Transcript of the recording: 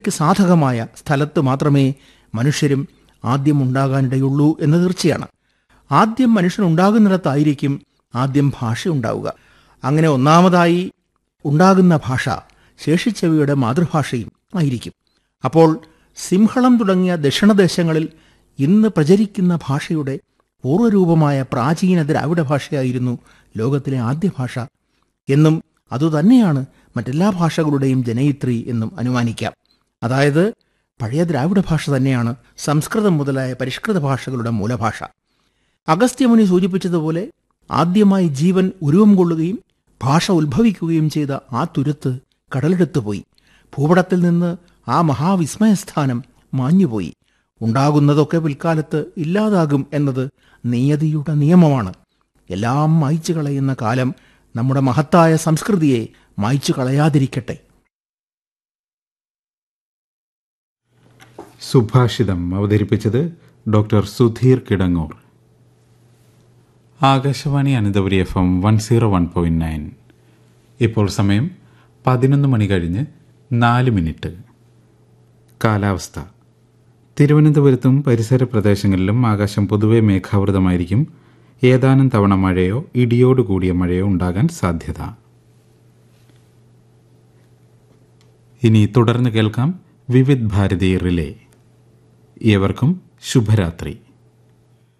ക്ക് സാധകമായ സ്ഥലത്ത് മാത്രമേ മനുഷ്യരും ആദ്യം ഉണ്ടാകാനിടയുള്ളൂ എന്ന് തീർച്ചയാണ് ആദ്യം മനുഷ്യനുണ്ടാകുന്നിടത്തായിരിക്കും ആദ്യം ഭാഷ ഉണ്ടാവുക അങ്ങനെ ഒന്നാമതായി ഉണ്ടാകുന്ന ഭാഷ ശേഷിച്ചവയുടെ മാതൃഭാഷയും ആയിരിക്കും അപ്പോൾ സിംഹളം തുടങ്ങിയ ദക്ഷിണദേശങ്ങളിൽ ഇന്ന് പ്രചരിക്കുന്ന ഭാഷയുടെ പൂർവ്വരൂപമായ പ്രാചീന ദ്രാവിഡ ഭാഷയായിരുന്നു ലോകത്തിലെ ആദ്യ ഭാഷ എന്നും അതുതന്നെയാണ് മറ്റെല്ലാ ഭാഷകളുടെയും ജനയിത്രി എന്നും അനുമാനിക്കാം അതായത് പഴയ ദ്രാവിഡ ഭാഷ തന്നെയാണ് സംസ്കൃതം മുതലായ പരിഷ്കൃത ഭാഷകളുടെ മൂലഭാഷ അഗസ്ത്യമുനി സൂചിപ്പിച്ചതുപോലെ ആദ്യമായി ജീവൻ ഉരുവം കൊള്ളുകയും ഭാഷ ഉത്ഭവിക്കുകയും ചെയ്ത ആ തുരുത്ത് കടലെടുത്തു പോയി ഭൂപടത്തിൽ നിന്ന് ആ മഹാവിസ്മയസ്ഥാനം മാഞ്ഞുപോയി ഉണ്ടാകുന്നതൊക്കെ പിൽക്കാലത്ത് ഇല്ലാതാകും എന്നത് നിയതിയുടെ നിയമമാണ് എല്ലാം മായ്ച്ചു കളയുന്ന കാലം നമ്മുടെ മഹത്തായ സംസ്കൃതിയെ മായ്ച്ചു കളയാതിരിക്കട്ടെ സുഭാഷിതം അവതരിപ്പിച്ചത് doctor Sudheer Kidangoor Akashvani Ananthapuri F M one zero one point nine ഇപ്പോൾ സമയം പതിനൊന്ന് മണി കഴിഞ്ഞ് നാല് മിനിറ്റ് കാലാവസ്ഥ തിരുവനന്തപുരത്തും പരിസര പ്രദേശങ്ങളിലും ആകാശം പൊതുവെ മേഘാവൃതമായിരിക്കും ഏതാനും തവണ മഴയോ ഇടിയോട് കൂടിയ മഴയോ ഉണ്ടാകാൻ സാധ്യത ഇനി തുടർന്ന് കേൾക്കാം വിവിധ് ഭാരതി റിലേ ഏവർക്കും ശുഭരാത്രി